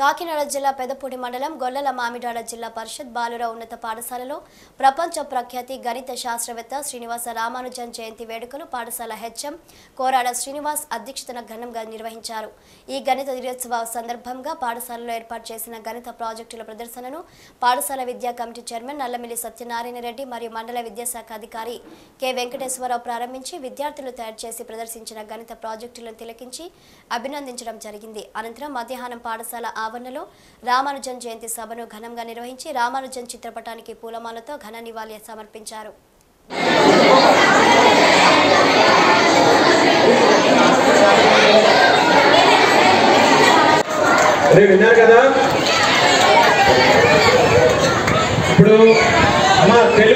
కాకినాడ జిల్లా పెదపూడి మండలం గొల్లల మామిడాడ జిల్లా పరిషత్ బాలుర ఉన్నత పాఠశాలలో ప్రపంచ ప్రఖ్యాతి గణిత శాస్త్రవేత్త శ్రీనివాస రామానుజన్ జయంతి వేడుకలు పాఠశాల హెచ్ఎం కోరాడ శ్రీనివాస్ అధ్యక్షతన ఘనంగా నిర్వహించారు ఈ గణిత దినోత్సవ సందర్భంగా పాఠశాలలో ఏర్పాటు చేసిన గణిత ప్రాజెక్టుల ప్రదర్శనను పాఠశాల విద్యా కమిటీ చైర్మన్ నల్లమిల్లి సత్యనారాయణ రెడ్డి మరియు మండల విద్యాశాఖ అధికారి కె వెంకటేశ్వరరావు ప్రారంభించి విద్యార్థులు తయారు చేసి ప్రదర్శించిన గణిత ప్రాజెక్టులను తిలకించి అభినందించడం జరిగింది అనంతరం మధ్యాహ్నం పాఠశాల ఆవరణలో రామానుజన్ జయంతి సభను ఘనంగా నిర్వహించి రామానుజన్ చిత్రపటానికి పూలమాలతో ఘన నివాళి సమర్పించారు అదే విన్నారు కదా ఇప్పుడు అమ్మ తెలుగు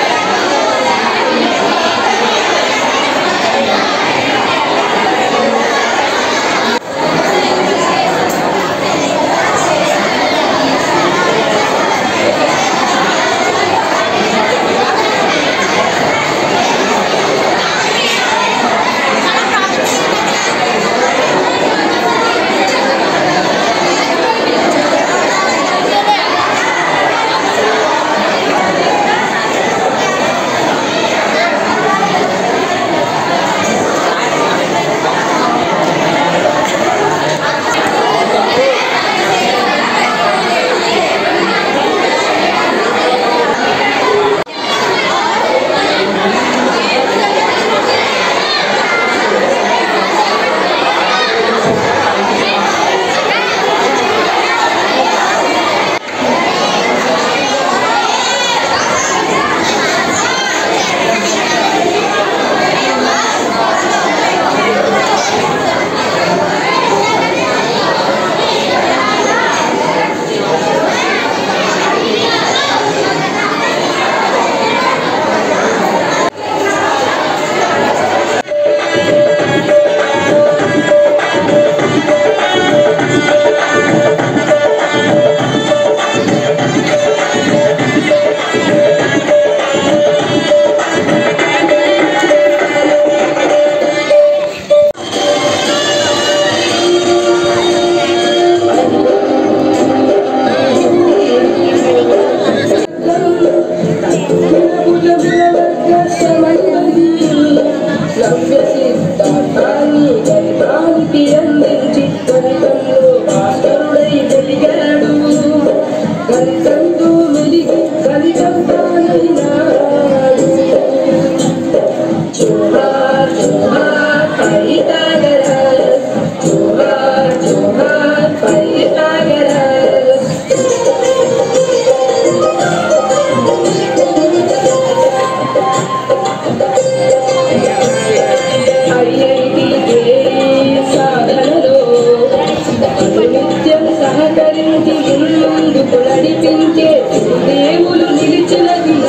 నిత్యం సహకరించి ముందుకు నడిపించే దేవులు నిలిచిన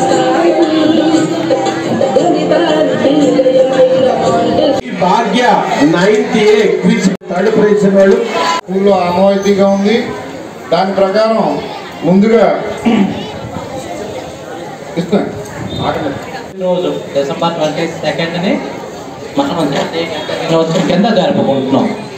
Bhagya ninth A quiz third prize వాళ్ళు స్కూల్లో ఆనవాయితీగా ఉంది దాని ప్రకారం ముందుగా ఇస్తాను ఆగలేదు రోజు డిసెంబర్ ట్వంటీ సెకండ్ని మనం జాతీయ గణిత దినోత్సవం కింద జరుపుకుంటున్నాం